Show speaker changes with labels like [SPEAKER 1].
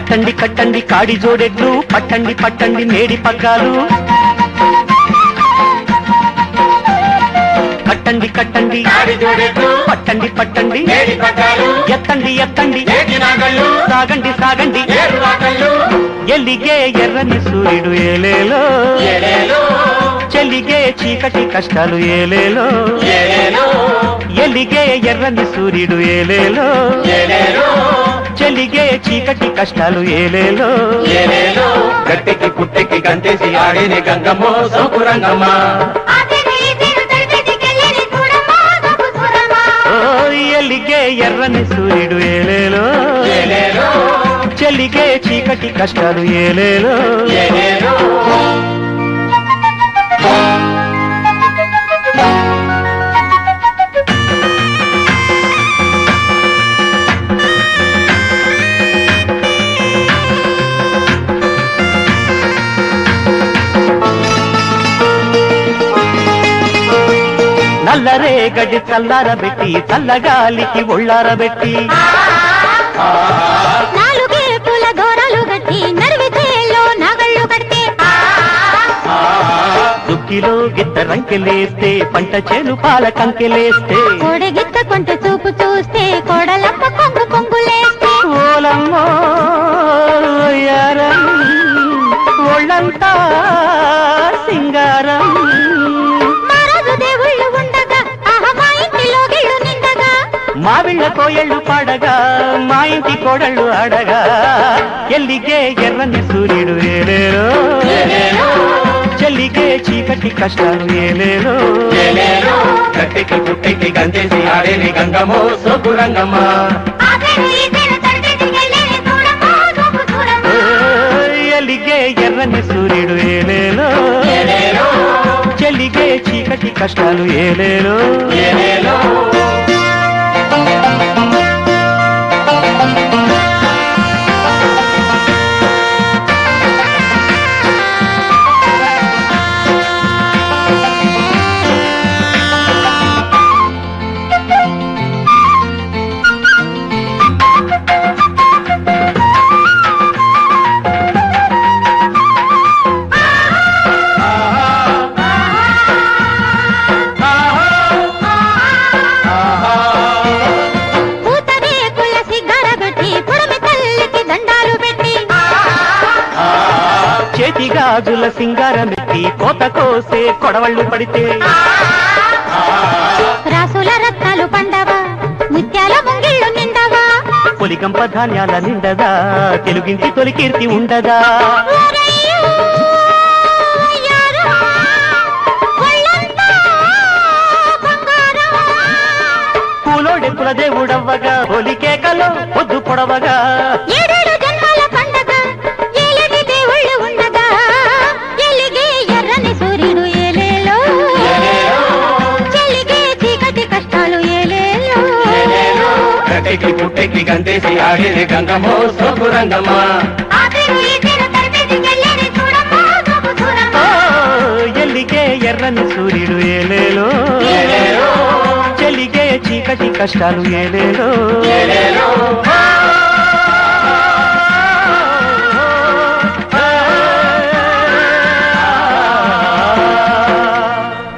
[SPEAKER 1] కట్టండి కట్టండి కాడి జోడెట్లు పట్టండి పట్టండి మేడి పగ్గాలు కట్టండి కట్టండి
[SPEAKER 2] కాడి జోడెట్లు
[SPEAKER 1] పట్టండి పట్టండి
[SPEAKER 2] మేడి పట్టాలు
[SPEAKER 1] ఎత్తండి ఎత్తండి
[SPEAKER 2] ఏటి నాగళ్ళు
[SPEAKER 1] సాగండి సాగండి
[SPEAKER 2] ఏడు వాకళ్ళు
[SPEAKER 1] ఎల్లిగే ఎర్రని సూర్యుడు ఏలేలో
[SPEAKER 2] ఏలేలో
[SPEAKER 1] చెల్లిగే చీకటి కష్టాలు ఏలేలో
[SPEAKER 2] ఏలేలో
[SPEAKER 1] ఎల్లిగే ఎర్రని సూర్యుడు ఏలేలో
[SPEAKER 2] ఏలేలో
[SPEAKER 1] చెల్లిగే చీకటి కష్టాలు ఏలేలో
[SPEAKER 2] ఏలేలో గట్టికి పుట్టికి గంతేసి ఆడిని గంగమ్మో సోకురంగమ్మ
[SPEAKER 1] ఓ ఎల్లిగే ఎర్రని సూర్యుడు ఏలేలో
[SPEAKER 2] ఏలేలో
[SPEAKER 1] చెల్లిగే చీకటి కష్టాలు ఏలేలో
[SPEAKER 2] ఏలేలో
[SPEAKER 1] నల్లరే గడ్డి చల్లారబెట్టి చల్లగాలికి ఒళ్ళారబెట్టి
[SPEAKER 3] నాలుగే పూల దూరాలు కట్టి నడివితేలో నగళ్ళు కడితే
[SPEAKER 1] దుక్కిలో గిత్త రంకెలేస్తే పంట చేను పాల కంకెలేస్తే
[SPEAKER 3] కోడగిత్త కొంట చూపు చూస్తే కోడలమ్మ కొంగు కొంగులేస్తే
[SPEAKER 1] ఓలమ్మో యారం ఒళ్ళంతా సింగారం
[SPEAKER 3] మరదు దేవుళ్ళు ఉండగా ఆహా మా ఇంటిలో గిళ్ళు నిండగా
[SPEAKER 1] మావిళ్ళ కోయళ్ళు పాడగా మా ఇంటి కోడళ్ళు ఆడగా ఎల్లిగే ఎర్రని సూర్యుడు ఏలేలో
[SPEAKER 2] ఏలేలో
[SPEAKER 1] చెల్లిగే చీకటి కష్టాలు ఏలేలో
[SPEAKER 2] ఏలేలో గట్టికి పుట్టికి గంతేసి ఆడిని గంగమ్మో సోకురంగమ్మ
[SPEAKER 1] ఓ, ఎల్లిగే ఎర్రని సూర్యుడు ఏలేలో
[SPEAKER 2] ఏలేలో
[SPEAKER 1] చెల్లిగే చీకటి కష్టాలు ఏలేలో
[SPEAKER 2] ఏలేలో
[SPEAKER 3] పూతనే పుల్ల సిగ్గర పెట్టి పుడమి తల్లికి దండాలు పెట్టి
[SPEAKER 1] చేతి గాజుల సింగారమెత్తి కోత కోసే కొడవళ్ళు పడితే
[SPEAKER 3] రాసుల రత్నాలు పండవా ముత్యాల ముంగిళ్ళు నిండవా
[SPEAKER 1] పొలిగంప ధాన్యాల నిండదా తెలుగింటి తొలి కీర్తి ఉండదా
[SPEAKER 3] ఓరయ్యో, యారో, ఒళ్ళంతా బంగారం.
[SPEAKER 1] పూలోడి కులదేవుడవ్వగా ఒలికేకలో పొద్దు పొడవగా
[SPEAKER 3] ఏడేడు జన్మల పండగ ఏలిటి దేవుళ్ళు ఉండగా ఎలిగే ఎర్రని సూర్యుడు ఏలేలో చెలిగే చీకటి కష్టాలు ఏలేలో
[SPEAKER 2] ఏలేలో గట్టికి పుట్టికి గంతేసి ఆడిని గంగమ్మో సోకురంగమ్మ
[SPEAKER 1] ఓ, ఎల్లిగే ఎర్రని సూర్యుడు ఏలేలో
[SPEAKER 2] ఏలేలో
[SPEAKER 1] చెల్లిగే చీకటి కష్టాలు ఏలేలో
[SPEAKER 2] ఏలేలో